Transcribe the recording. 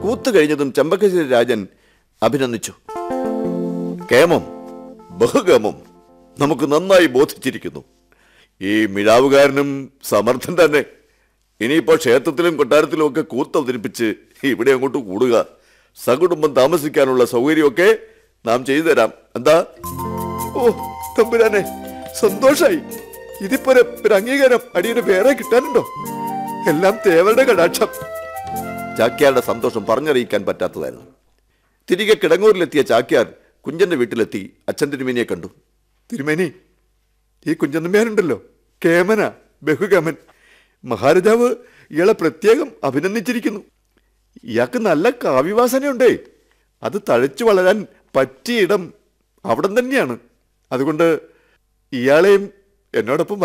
കൂത്തു കഴിഞ്ഞതും ചെമ്പക്കശ്ശേരി രാജൻ അഭിനന്ദിച്ചു കേമം ബഹുകേമം നമുക്ക് നന്നായി ബോധിച്ചിരിക്കുന്നു ഈ മിഴാവുകാരനും സമർത്ഥൻ തന്നെ ഇനിയിപ്പോൾ ക്ഷേത്രത്തിലും കൊട്ടാരത്തിലും ഒക്കെ കൂത്ത് അവതരിപ്പിച്ച് ഇവിടെ അങ്ങോട്ട് കൂടുക സകുടുംബം താമസിക്കാനുള്ള സൗകര്യമൊക്കെ നാം ചെയ്തു തരാം എന്താ ഓ തമ്പുരാനെ സന്തോഷായി ഇതിപ്പോ ഒരു ഒരു അംഗീകാരം അടിയന് വേറെ കിട്ടാനുണ്ടോ എല്ലാം തേവരുടെ കടാക്ഷം ചാക്യാരുടെ സന്തോഷം പറഞ്ഞറിയിക്കാൻ പറ്റാത്തതായിരുന്നു തിരികെ കിടങ്ങൂരിലെത്തിയ ചാക്യാർ കുഞ്ചന്റെ വീട്ടിലെത്തി അച്ഛൻ തിരുമേനിയെ കണ്ടു തിരുമേനി ഈ കുഞ്ചന്തമ്മയാനുണ്ടല്ലോ കേമന ബഹുകമൻ മഹാരാജാവ് ഇയാളെ പ്രത്യേകം അഭിനന്ദിച്ചിരിക്കുന്നു ഇയാൾക്ക് നല്ല കാവ്യവാസനയുണ്ടേ അത് തഴച്ചു വളരാൻ പറ്റിയ ഇടം അവിടം തന്നെയാണ് അതുകൊണ്ട് ഇയാളെയും എന്നോടൊപ്പം